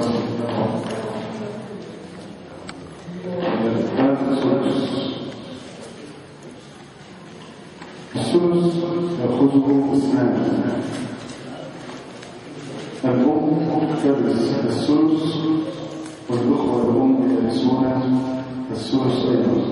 الثلث يأخذه اثنان الأم ترث الثلث والأخوة الأم يرثون الثلث أيضا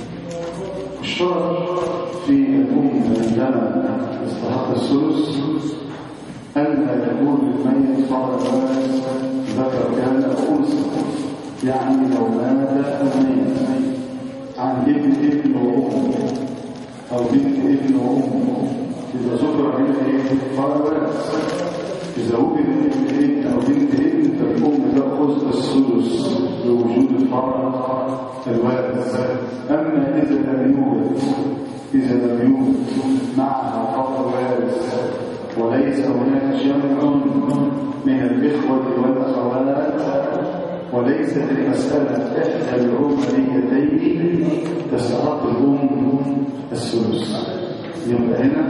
الشرط في الأم عندما استحق الثلث ألا يكون للميت فرد ذكر كان أو أنثى يعني لو مات الميت عن ابن ابن وأم أو بنت ابن وأم إذا ذكر هنا إيه فرد إذا وجد ابن ابن أو بنت ابن فالأم تأخذ الثلث لوجود الفرد الوارث أما إذا لم يوجد إذا لم يوجد معها فرد وارث وليس هناك جمع من الإخوة والأخوات وليست المسألة إحدى العمريتين تستحق الأم الثلث يبقى هنا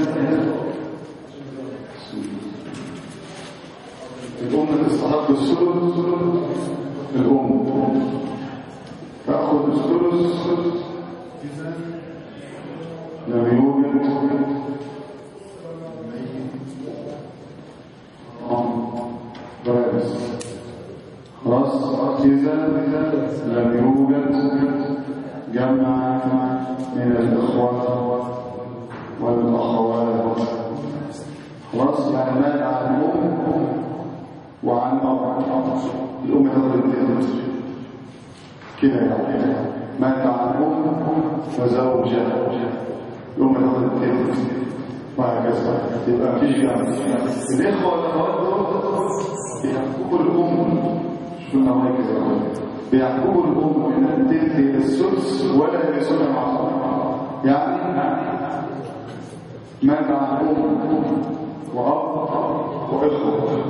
الأم تستحق الثلث الأم تأخذ الثلث لم يوجد بارز خلاص إذا لم يوجد جمع من الإخوة والأخوات خلاص يعني مات عن أم وعن أب الأم تاخد الثلث كده يعني مات عن أم وزوجة الأم تاخد الثلث وهكذا يبقى مفيش جمع الإخوة والأخوات دول بيحكموا الأم شفنا هكذا بيحكموا الأم من الثلث إلى السدس ولا يرثون مع بعض يعني مات عن أم وأب وإخوة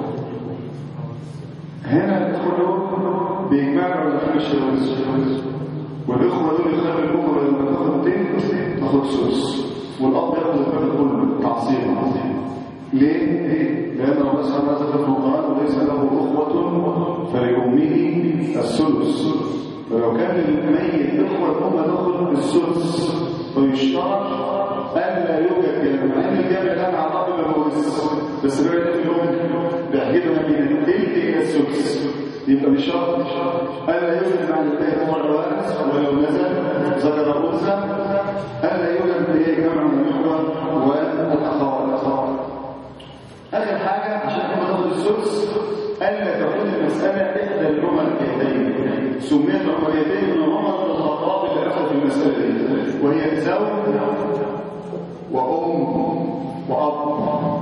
هنا الإخوة دول بيجمعوا على الفرش والسدس والإخوة دول يخلوا الأم لما تاخد تلت تاخد سدس والأب ياخد الفرق كله تعصيبا ليه؟ لأن الله سبحانه وتعالى في القرآن وليس له أخوة فلأمه السدس ولو كان الميت إخوة الأم تاخد السدس فيشترط ألا يوجد جامع مع إن الجامع ده مع الأب بالورث بس بيقول لك الأم بيحجبها من التلت إلى السدس يبقى مش شرط ألا يوجد مع الاثنين هو الوارث ولو نزل ذكر أنثى ألا يوجد به جمع من الإخوة والأخوات آخر حاجة عشان هم تاخد السدس ألا تكون المسألة إحدى العمريتين سميت عمريتين من عمر بن الخطاب اللي أخذ في المسألة دي وهي زوج وأم وأب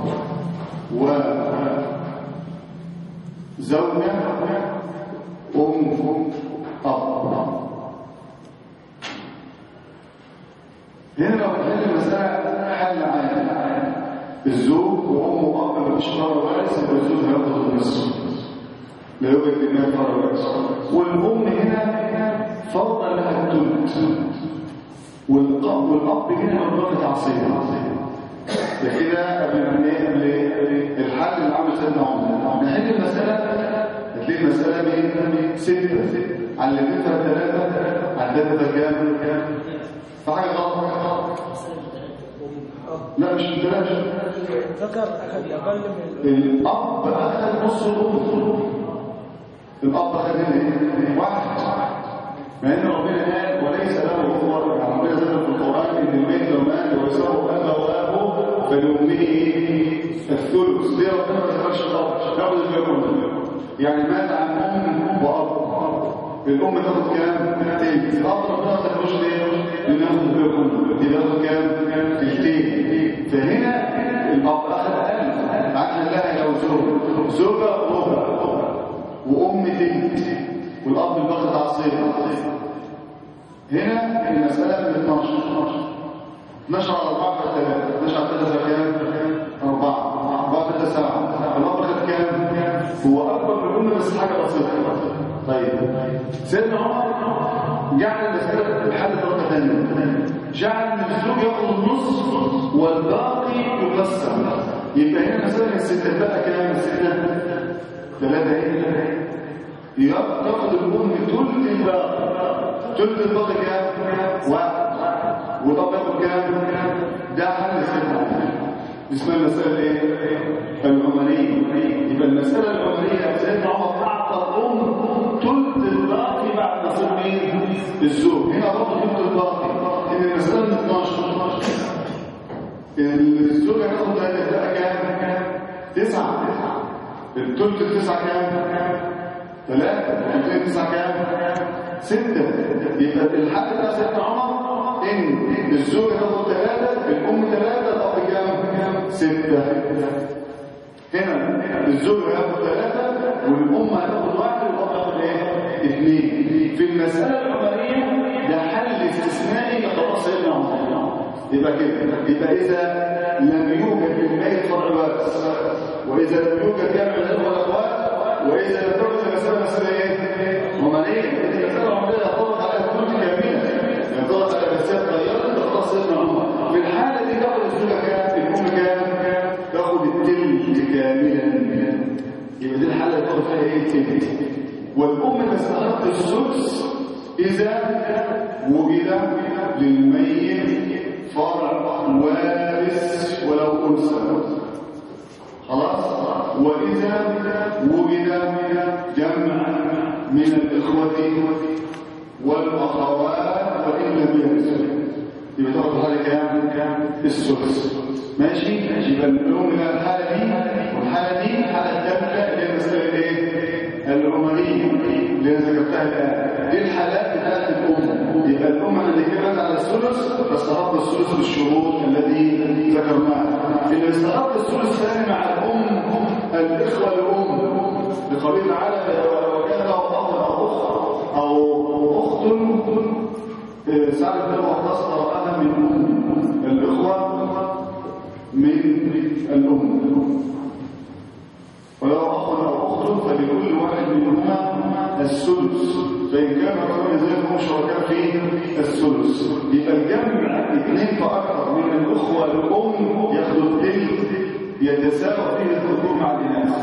وزوجة أم أب هنا لو كان المسألة حل عام الزوج وأم وأب مفيش فرق وارث يبقى الزوج هياخد النصف لا يوجد لله فرق وارث والأم هنا فرض لها الثلث والأب والأب هنا مرتبط تعصيبها ده كده قبل ما ايه قبل الحل اللي عامل سيدنا عمر نحل المسألة هتلاقي المسألة بايه؟ ستة على اللي بيتها ثلاثة على ثلاثة كام؟ فحاجة غلط لا مش ثلاثة ذكر أخذ أقل من الأب أخذ نص الأم الأب أخذ هنا واحد مع إن ربنا قال وليس له أخوة يعني ربنا ذكر في القرآن إن الميت لو مات ورثه أبواه فلأمه الثلث دي ربنا ما ذكرش طبعا ياخد الباقي يعني مات عن أم وأب الأم تاخد كام؟ تلت الأب ربنا ما ذكرش ليه؟ لأنه ياخد الباقي دي بياخد كام؟ تلتين فهنا الأب أخذ أقل عشان لها لو زوج زوجة ربع وأم تلت والأب الباقي تعصيب هنا المسألة من 12 12 على 4 في 3 12 على 3 كام؟ 4 4 في 9 الأب خد كام؟ هو أكبر من الأم بس حاجة بسيطة طيب سيدنا عمر جعل المسألة الحل طريقة ثانية جعل ان الزوج ياخذ النص والباقي يقسم يبقى هنا المسألة من الستة بقى كام الستة؟ ثلاثة ايه؟ يبقى تاخد الام ثلث الباقي ثلث الباقي كام؟ واحد وطب ياخد كام؟ ده حل سيدنا عمر اسمها المسألة ايه؟ العمرية يبقى المسألة العمرية سيدنا عمر أعطى الأم ثلث الباقي بعد نصيب مين؟ الزوج هنا برضه ثلث الباقي إن المسألة من 12 الزوج هياخد هتبقى كام؟ تسعة الثلث التسعة كام؟ ثلاثة الثلث تسعة كام؟ ستة يبقى الحل بتاع سيدنا عمر إن الزوج هياخد ثلاثة الأم ثلاثة الأب كام؟ ستة هنا الزوج هياخد ثلاثة والأم هتاخد واحد والأب هياخد إيه؟ اثنين في المسألة العمرية ده حل استثنائي لقضاء سيدنا عمر يبقى كده يبقى إذا لم يوجد للميت فرع وارث وإذا لم يوجد جمع الأب والأخوات وإذا لم تكن المسألة مسألة إيه؟ عمرية المسألة العمرية يطلق على الكل كاملة يطلق على مسألة طيارة تخلص سيدنا عمر في الحالة دي تاخد الزوجة كام؟ الأم كام؟ تاخد التلت كاملا يبقى دي الحالة اللي تاخد فيها إيه؟ التلت والأم تستحق السدس إذا وجد للميت فرع وارث ولو أنثى خلاص وإذا وجد جمع من الإخوة والأخوات وإن لم يرثوا يبقى تاخد حاجة كام كام السدس ماشي يبقى الأم لها الحالة دي والحالة دي الحالة الثالثة اللي هي المسألة الايه؟ العمرية اللي انا ذكرتها الآن دي الحالات بتاعت الأم يبقى الأم اللي كانت على الثلث تستحق الثلث بالشروط الذي ذكرناها اللي استحق الثلث الثاني مع الأم الإخوة الأم لقوله تعالى وكان له أخ أو أخت أو أخت سعد بن وقاص رآها من أم الإخوة من الأم ولو أخ أو أخت فلكل واحد منهما السدس فإن كان رجل ذلك هم شركاء في السدس يبقى الجمع اثنين فأكثر من الأخوة الأم ياخدوا الثلث يتساوى فيه الذكور مع الإناث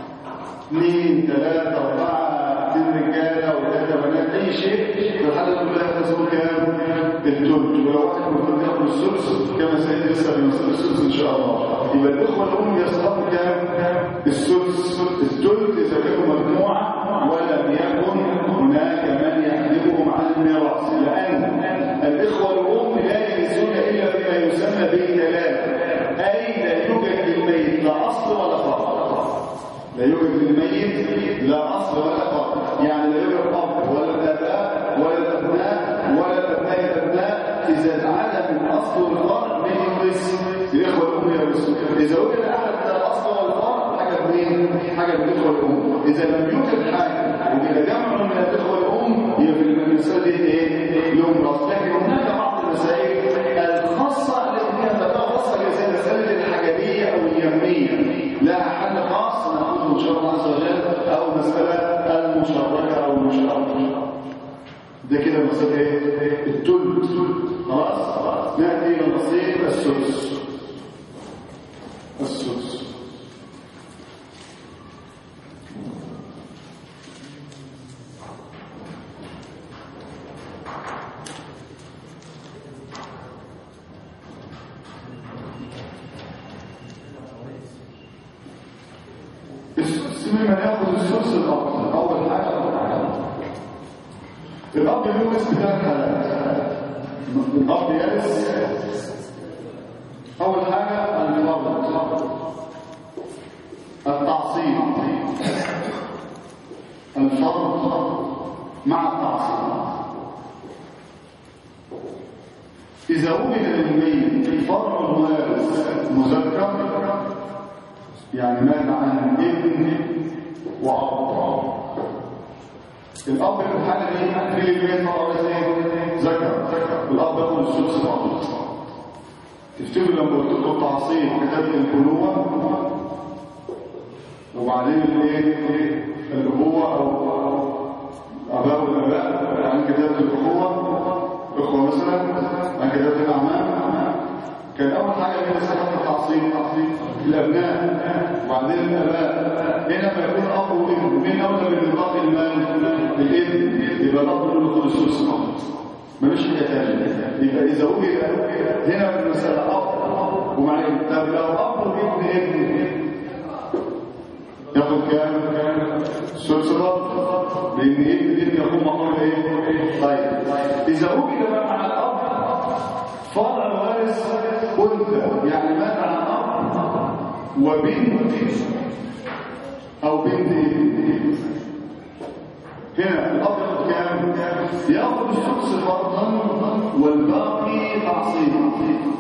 اثنين ثلاثة أربعة اثنين رجالة وثلاثة بنات أي شيء في الحالة كلها تساوي كام؟ الثلث ولو واحد منهم ياخد السدس كما سيأتي لسه في مسألة السدس إن شاء الله يبقى الإخوة الأم يستحقوا كام؟ السدس الثلث إذا كانوا مجموعة ولم يكن هناك من يحجبهم عن الميراث لأن الإخوة الأم لا يرثون إلا بما يسمى بالثلاث أي لا يوجد للميت لا أصل ولا فرع لا يوجد للميت لا أصل ولا فرع يعني لا يوجد أب ولا الآباء ولا الأبناء ولا الأبناء الأبناء إذا عدم الأصل والفرع من يورث الإخوة الأم يرثون إذا وجد أحد الأصل والفرع حاجة منين؟ حاجة من الإخوة الأم إذا لم يوجد حاجة وإذا جمع من الإخوة الأم هي في المسألة دي إيه؟ يمرض لكن هناك بعض المسائل الخاصة التي فيها فتاة خاصة زي مسألة الحجبية أو اليمية لها حل خاص نقول إن شاء الله عز وجل أو مسألة المشاركة أو المشاركة ده كده مسألة إيه؟ التلت خلاص نأتي إلى نصيب السدس السدس السدس ممن ياخذ السدس الاب اول حاجه الاب يورث بثلاث حالات الاب يرث اول حاجه الفرض التعصيب الفرض مع التعصيب اذا وجد للميت فرع وارث مذكر يعني مات عن ابن وأب الأب في الحالة دي في البيت طبعا بس ايه؟ ذكر الأب ياخد السدس فقط تفتكروا لما قلت لكم تعصيب كتابة البنوة وبعدين الايه؟ الأبوة أو أباء والآباء عن كتابة الأخوة أخوة مثلا عن كتابة الأعمام كان أول حاجة من سبب التعصيب الأبناء وبعدين الآباء هنا ما يكون أب وابن من أولى من نطاق المال يبقى الاب يقول له خد السدس فقط ملوش حاجه ثانيه يبقى اذا وجد هنا في المساله اب ومعنى طب لو اب وابن ابن ياخد كام سدس فقط لان ابن ابن يكون مقام ايه طيب اذا وجد بقى مع الاب فرع وارث انثى يعني مات عن اب وبنت او بنت ابن هنا الاب ياخد كام ياخد السدس فرضا والباقي تعصيبا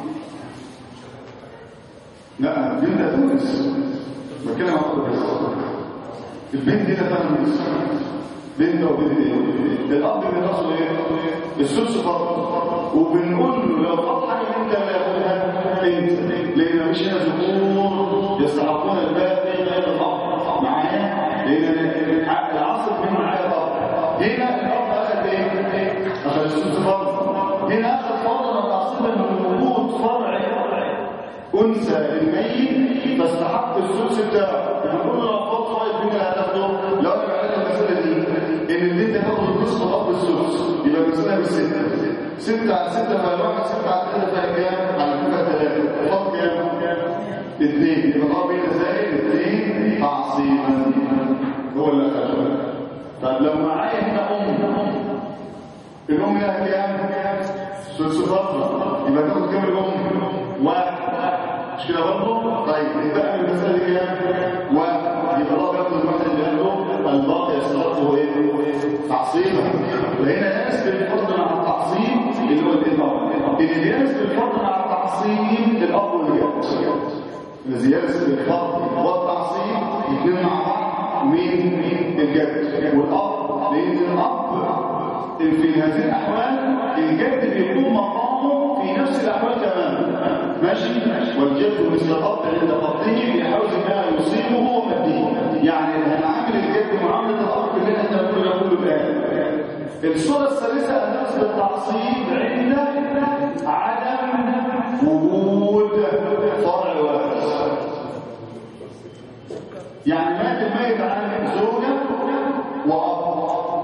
لا بنت هتورث بتكلم عن الأب. البنت هنا فاهم بنت او بنت ايه الاب بيراسه ايه السدس فرض وبنقول له لو خد حاجه انت لا ياخدها انت لان مش هنا ذكور يستحقون الباقي غير الاب معايا لان العصر من معايا الاب هنا الاب اخذ ايه اخذ السدس فرض هنا اخذ فرضا تعصيبا من وجود فرع انثى الميت تستحق السدس بتاعه بنقول له لو خد فايد مين اللي هتاخده لو انا بعمل المساله دي ان البنت هتاخد النصف الاب السدس يبقى المساله بالسته ستة على ستة فالواحد ستة على ثلاثة فيها كام؟ على فكرة ثلاثة فاض كام؟ اثنين يبقى الاب هنا زائد اثنين تعصيبا هو اللي اخذه طب لو معايا هنا ام الام لها كام؟ سدس فترة يبقى تاخد كام الام؟ واحد مش كده برضه؟ طيب يبقى من المسألة دي كام؟ واحد يبقى الله بياخد الواحد اللي عنده الباقي يستحقه ايه؟ تعصيبا وهنا ينسب الفرض مع التعصيب اللي هو الإضافة اللي ينسب الفرض مع التعصيب الأب والجد الذي ينسب الفرض والتعصيب الاثنين مع بعض مين؟ مين؟ الجد والأب لأن الأب في هذه الأحوال الجد بيكون مقامه في نفس الأحوال تماما ماشي والجد مثل الأب عند فضله بيحاول ما يصيبه ومده يعني هنعامل الجد معاملة الأب اللي احنا بنقول كله الآن الصورة الثالثة النسب التعصيب عند عدم وجود فرع وارث يعني مات الميت عن زوجة وأب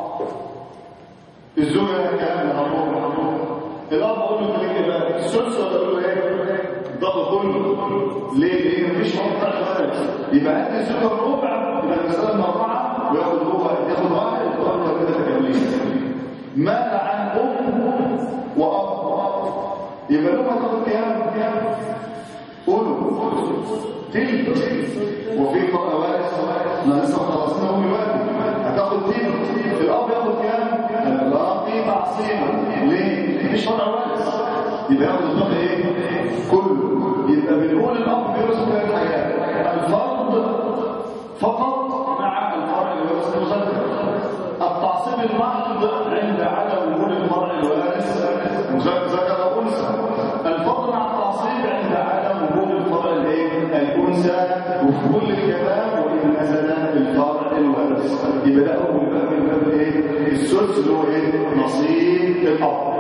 الزوجة كان الأب الأب أقول له ليه كده السدس ولا أقول له إيه؟ الضغط كله ليه؟ لأن مفيش موقع خالص يبقى هات الزوجة الربع يبقى المسألة المربعة وياخد ربع ياخد واحد وأربعة كده تكملين مات عن أم وأب يبقى لهم هتاخد كام؟ كام؟ قولوا تلت وفي فرق وارث احنا لسه خلصنا اول دلوقتي هتاخد تلت الاب ياخد كام؟ الباقي تعصيبا ليه؟ مفيش فرق وارث يبقى ياخد الباقي ايه؟ كله يبقى بنقول الاب بيرث ثلاث حاجات الفرض فقط مع الفرع الوارث المذكر التعصيب المحض عند عدم وجود الفرع الوارث ذكر او انثى الفرض مع التعصيب عند عدم وجود الفرع الايه الانثى وفي كل الكلام وان نزل الفرع الوارث يبقى ده اول باب من باب ايه السدس اللي هو ايه نصيب الاب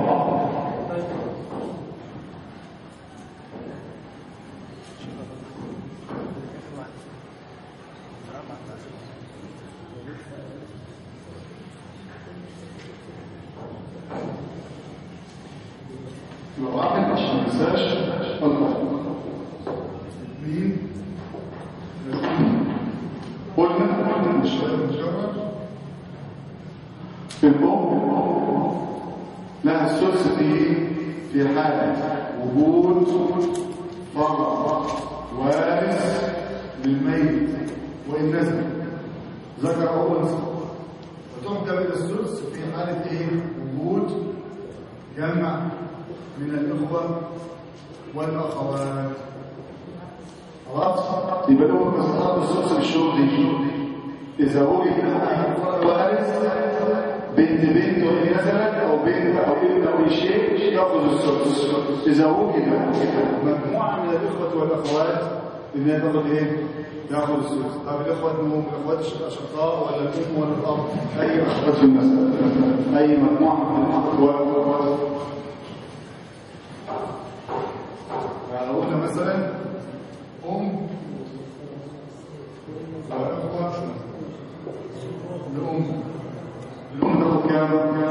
لو واحد عشان ما ينساش الله مين قلنا قلنا مش الأم لها السدس في في حالة وجود فرع وارث للميت وإن نزل ذكر أو أنثى وتعتبر السدس في حالة ايه؟ وجود جمع من الإخوة والأخوات خلاص يبقى لهم مستحق السدس بالشروط دي إذا وجد وارث بنت بنت وهي نزلت أو بنت أو ابن أو شيء يأخذ السدس إذا وجد مجموعة من الإخوة والأخوات إن هي تاخد إيه؟ ياخد السدس طب الإخوة منهم الإخوات الأشقاء ولا الأم ولا الأب؟ أي أخوات في المسألة أي مجموعة من الأخوات يعني قلنا مثلا أم وأخوة لأم الأم تاخد كام؟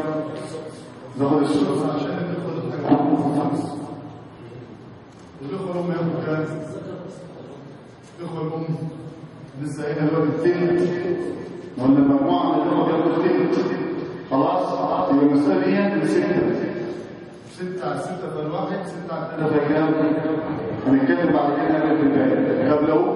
ناخد السدس عشان الإخوة دول حاجة خمس الإخوة الأم ياخد كام؟ الإخوة الأم لسه قايلها اللي هو التلت ولا المجموعة من الأخوة بياخدوا التلت خلاص يبقى المسألة دي بستة ستة على ستة فالواحد ستة على ده ثلاثة كلام هنتكلم بعد كده نعمل في الباقي طب لو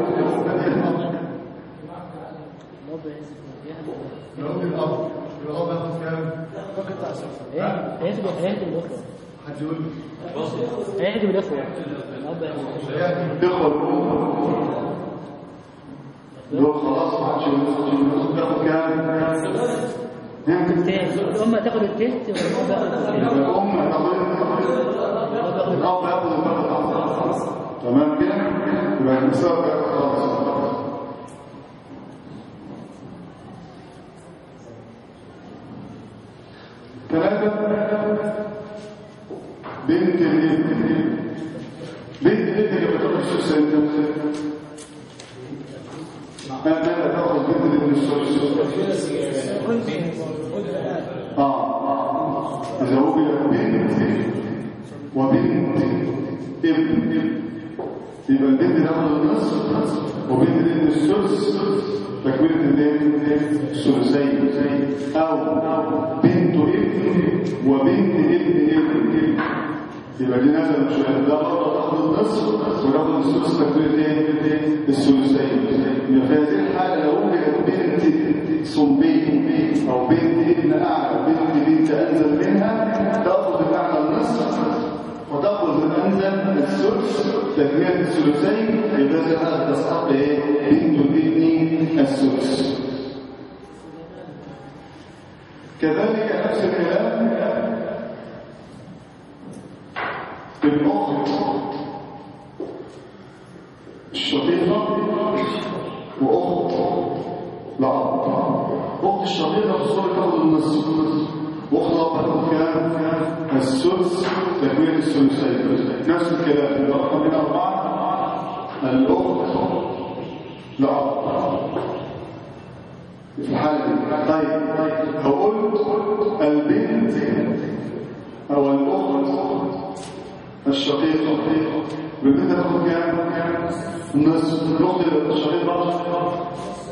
لو ابن الأب الأب ياخد كام؟ هيهدم هيهدم الاخوه حد يقول لي هيهدم الاخوه الاب هيهدم يعني الإخوة الأم دول خلاص ما عادش ياخد بياخد كام؟ التالت الام هتاخد التلت والاب هياخد التلت الأم هتاخد الأب ياخد المرة تمام كده؟ يبقى المسألة بقت خلاص ثلاثة بنت الابن بنت الابن اللي بتاخد السدس انت ماذا تاخذ بنت الابن السدس؟ اه اذا وجد بنت وبنت ابن يبقى البنت تاخد النصف وبنت الابن السدس تكمله الايه الثلثين او بنت ابن وبنت ابن ابن يبقى دي نزل مش ده برضه تاخد النصف وتاخد السدس تكمله ايه الثلثين يبقى في هذه الحاله لو وجدت بنت صلبين او بنت ابن اعلى بنت بنت انزل منها تاخذ الاعلى النصف وتأخذ الأنزل السدس تكملة الثلثين يبقى هذه الحالة تستحق إيه؟ بنت الابن السدس كذلك نفس الكلام الأخت الشقيقة وأخت لأب أخت الشقيقة في الصورة تاخذ النصف وأخت الأب هتاخد كام؟ السدس تكملة الثلثين نفس الكلام الرقم من أربعة الأخت لأب في الحالة دي طيب لو قلت البنت أو الأخت الشقيقة البنت تاخد كام؟ النصف الأخت الشقيقة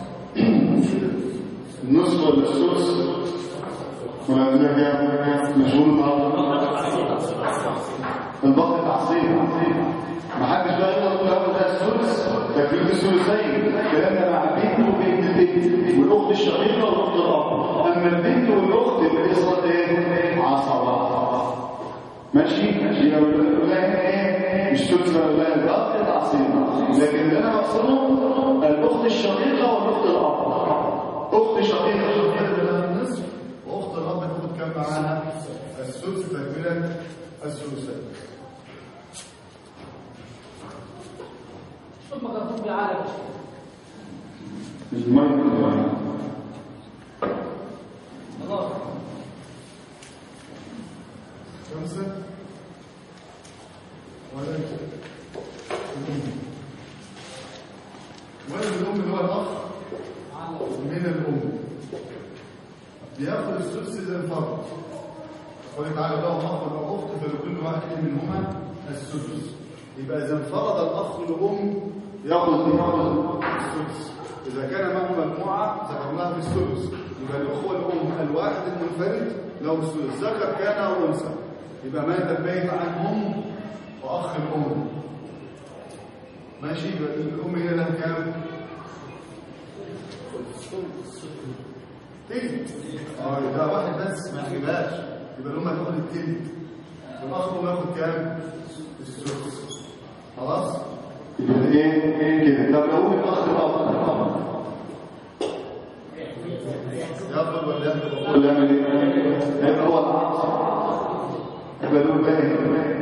النصف ولا السدس ولا عندنا كام؟ مشغول النهارده الباقي تعصيب ما حدش بقى يقدر يقول هذا ده السدس تكليف الثلثين كلامنا مع البنت وبنت البنت والاخت الشقيقه والاخت الاب اما البنت والاخت يبقى دي صلاه ايه؟ عصبه ماشي يبقى بنقول لها ايه؟ مش سدس ولا لا الباقي تعصيب لكن اللي انا بقصده الاخت الشقيقه والاخت الاب اخت شقيقه شقيقة لها النصف وأخت الأب تاخد كام معاها؟ السدس تكملة الثلثين الميت خمسة ولد ولد الأم اللي هو الأخ من الأم بياخد السدس إذا انفرد قال تعالى له أخ أو أخت فلكل واحد منهما السدس يبقى إذا انفرد الأخ الأم ياخذ ياخذ السدس إذا كان معه مجموعة ذكرناها في السدس يبقى الأخوة الأم الواحد المنفرد له السدس ذكر كان أو أنثى يبقى مات البيت عن أم وأخ الأم ماشي يبقى الأم هي لها كام؟ تلت اه يبقى واحد بس ما يجيبهاش يبقى الأم هتاخد التلت والأخ الأم ياخد كام؟ السدس خلاص؟ يبقى ايه ايه كده طب لو الاخ الاب يفضل ولا يفضل؟ ولا يعمل ايه يبقى هو العكس يبقى له باين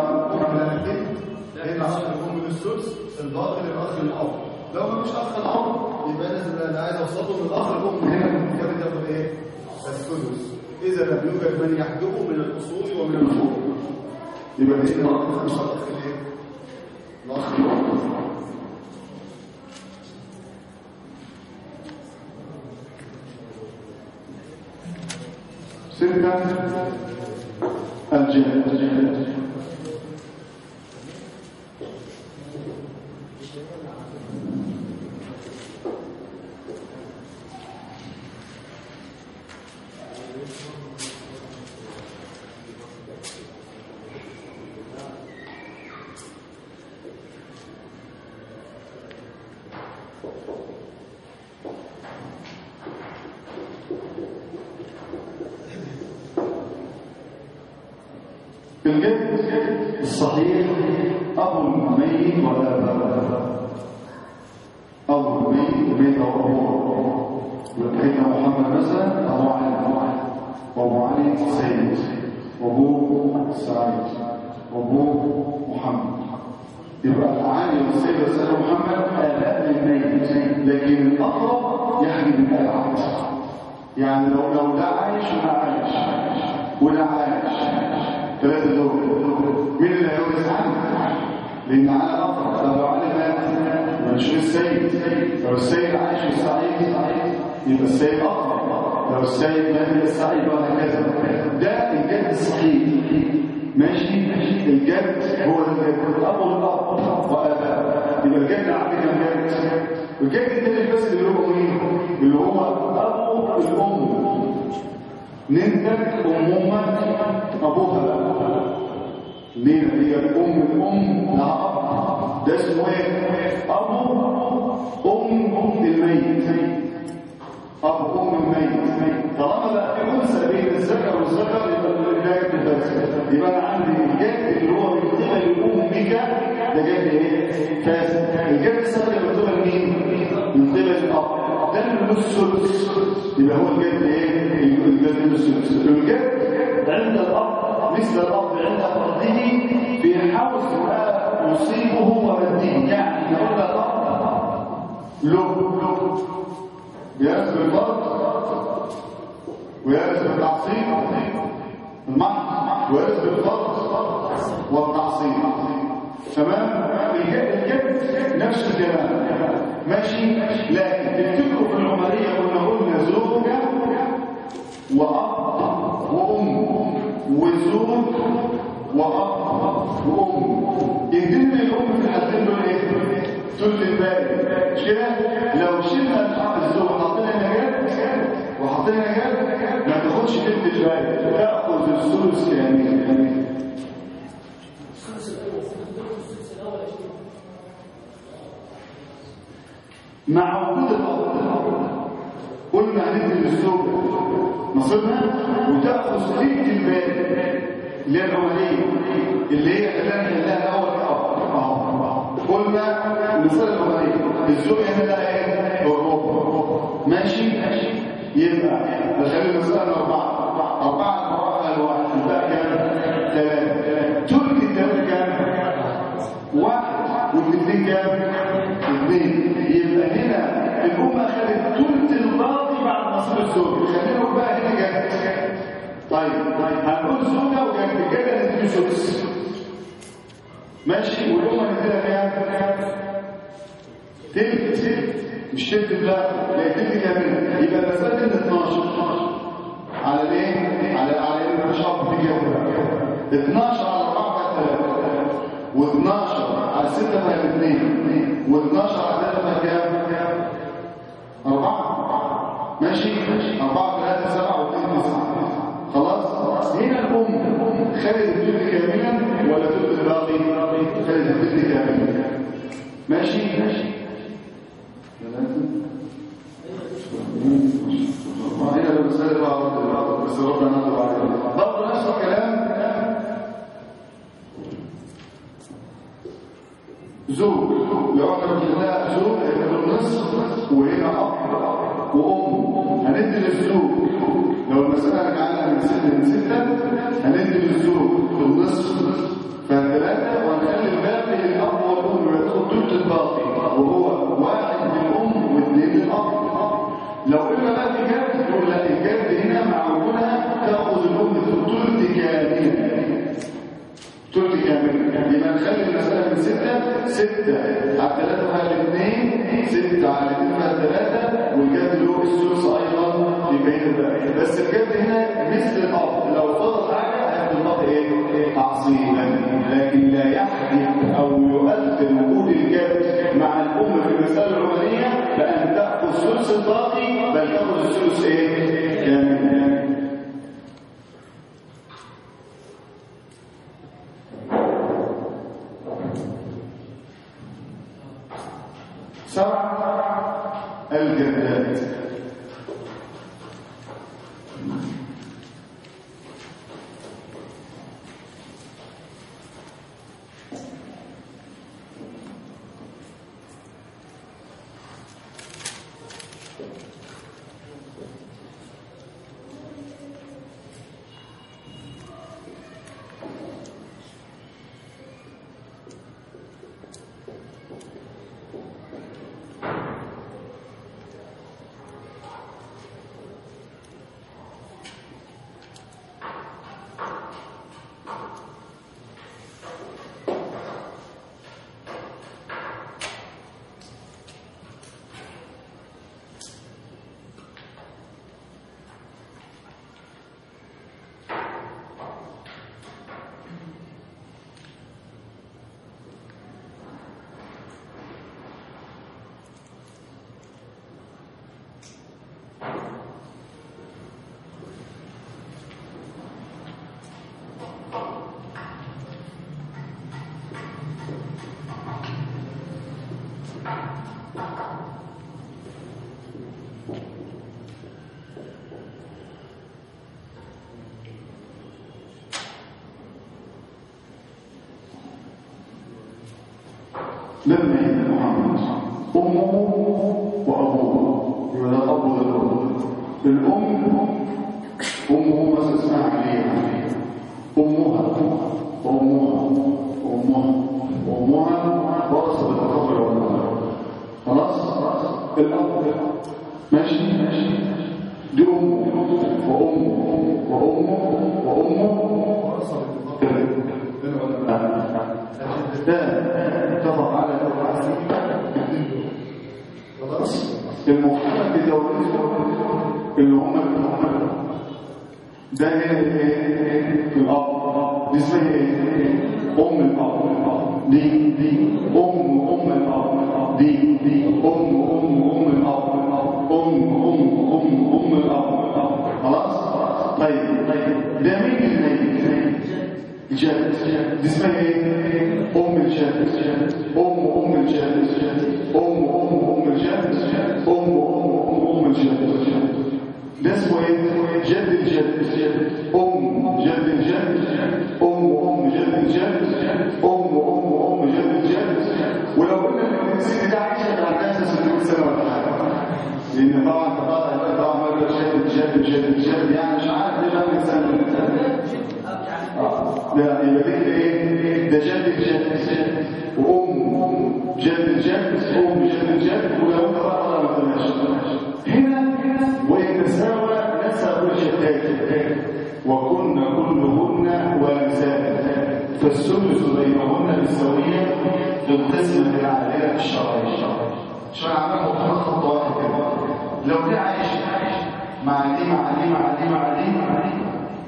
لان اخ الام للسدس الباقي للاخ الاب لو ما فيش اخ الاب يبقى لازم انا عايز اوصله من الاخ الام هنا كام تاخد ايه السدس اذا لم يوجد من يحجبه من الاصول ومن الفروع يبقى يبقى دي الاخ مش الاخ الايه الاخ الاب ستة الجد الجد الصحيح أبو الميت وأباه أبو الميت بيت أبوه وكيف محمد مثلا أبو علي وأبو علي سيد وأبوه سعيد وأبوه محمد يبقى علي والسيد والسيد محمد آباء للميت لكن الأقرب يحمل الآباء يعني لو لو ده عايش وده عايش وده عايش ثلاثة دول مين اللي هيورث عنه؟ لأن على أقرب لو علي مات مش السيد لو السيد عايش والسعيد يبقى السيد أقرب لو السيد مات يبقى السعيد وهكذا ده الجد الصحيح ماشي الجد هو الجد الأب والأب وآباء يبقى الجد عندنا الجد والجد التاني بس اللي هو مين؟ اللي هو أبو الأم ننتج أمومة أبوها بقى ليه هي الأم الأم لها أب ده اسمه إيه؟ أبو أم الميت أبو أم الميت طالما بقى في أنثى بين الذكر والذكر يبقى الولاية بتفاسد يبقى أنا عندي الجد اللي هو من قبل أمك ده جد إيه؟ فاسد الجد السابق من قبل مين؟ من قبل الأب ده اللي له الثلث يبقى هو الجد إيه؟ الجد له الثلث الجد عند الأب مثل الأب عند فرده في حوز ما يصيبه ورده يعني نقول الأب له له يرث بالفرد ويرث بالتعصيب المحض ويرث بالفرد والتعصيب تمام الجد نفس الكلام ماشي لكن تفتكروا في العمريه كنا قلنا زوجه واب وام وزوج واب وام يهدم الام في الحالتين دول ايه ثلث الباقي مش كده لو شلنا الحق الزوج وحطينا نجاة وحطينا نجاة ما تاخدش ثلث الباقي تاخد الثلث كامل مع وجود الأب قلنا هندي للزوج نصيبها وتاخذ ثلث الباقي اللي هي العمليه اللي هي خلينا نحلها الاول كأب اهو قلنا مثال العمليه الزوج هنا ده ايه الربع ماشي يبقى نخلي المسألة أربعة أربعة أربعة الواحد يبقى كام؟ ثلاثة تلك الثلاثة كام؟ واحد والاثنين كام؟ اثنين يبقى هنا الأم أخذت ثلث الباقي بعد نصيب الزوج خلينا بقى هنا جد طيب هنقول زوجة وجد كده نديله سدس ماشي والأم هنديلها كام؟ تلت مش تلت لا لا تلت كامل يبقى المسألة 12 على الايه؟ على على ايه مش عارف تيجي 12 على 4 بقى 3 و12 على 6 بقى 2 و12 على 3 بقى كام؟ 4 ماشي 4 3 7 و2 9 خلاص هنا الام خدت الثلث كاملا ولا ثلث الباقي؟ خدت الثلث كاملا ماشي ماشي هنا المسألة بقى بس ربنا نقول عليها برضه نفس الكلام زوج لو احنا قلنا زوج هيبقى بالنصف وهنا اب وام هندي للزوج لو المسألة رجعنا من ستة من ستة هندي للزوج بالنصف فثلاثة وهنخلي الباقي للأب والأم وياخد ثلث الباقي وهو واحد للأم واثنين للأب لو قلنا بقى في جد نقول لا الجد هنا مع وجودها تاخذ الام ثلث كامل ثلث كامل يبقى نخلي المساله من سته سته على ثلاثه على الاثنين سته على الاثنين على ثلاثه والجد له الثلث ايضا في بين الباقي بس الجد هنا مثل الاب لو فضل حاجه هياخد الباقي ايه؟ تعصيبا لكن لا يحدث او يؤثر وجود الجد مع الام في المساله الرومانيه بان تاخذ ثلث الباقي بل تاخذ الثلث ايه؟ كامل سبع الجدات لما عند محمد أمه وأبوه يبقى ده الأب وده الأم الأم أمه مثلا اسمها عليا أمها وأمها وأمها وأمها ورثة بالتكبر والمنكر خلاص الأب ماشي ماشي دي أمه وأمه وأمه وأمه ده اتفق على خلاص المفروض بدولته اللي هم ده هنا ايه الاب دي اسمها ايه ام الاب دي دي ام ام الاب دي دي ام ام ام الاب ام ام ام ام الاب خلاص طيب طيب ده مين اللي جد دي اسمها ايه ام الجد ام ام الجد ام ام ام الجد ام ام ام ام الجد ده اسمه ايه جد الجد ام جد الجد ام ام جد الجد ام ام ام جد الجد ولو قلنا ان الست ده عايشه على نفس 600 سنه ولا حاجه لان طبعا طبعا طبعا ما جد جد جد جد يعني مش عارف ليه بقى سنه لا يبقى ده ايه ده جد الجد وام جد الجد ام جد الجد ولو انت بقى ما تقولهاش هنا ويتساوى نسب الجدات وكن كلهن وارثات فالسدس بينهن بالسويه في القسمه العادله الشرعيه شو عملوا خط واحد كده لو دي عايش مع دي مع دي مع دي مع دي مع دي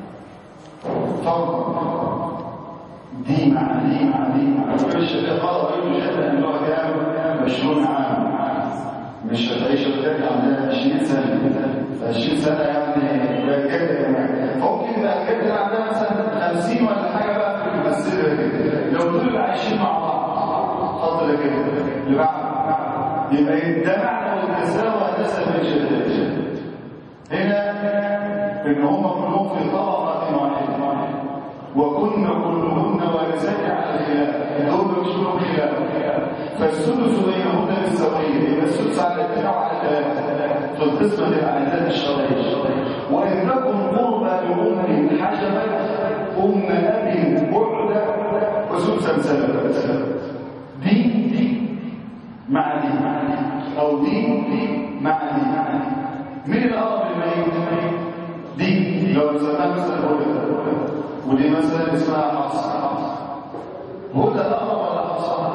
فرضا دي مع دي مع دي مع دي مش قال غير شهاده ان هو كام مشهور عام مش هتعيش بتاعي عندها 20 سنه 20 سنه يعني بجد يعني ممكن بقى كده عندها مثلا 50 ولا حاجه بقى تمثلها كده لو دول عايشين مع بعض فضل كده اللي بعد يبقى ده معنى التساوى نسب الجدات هنا ان هم كلهم في طبقه واحده وكن كلهن وارثات على الخلاف دول مش لهم خلاف فالسدس بينهن بالسويه يبقى السدس على الاثنين وعلى الثلاثه في القسمه الاعداد الشرعيه وان تكن قربى لام حجبت ام اب بعد وسدسا سلبت دي دي مع دي او دي دي مع دي مين الاقرب للميت دي لو سماها مثلا هدى ودي مثلا اسمها حفصه هدى الاقرب ولا حفصه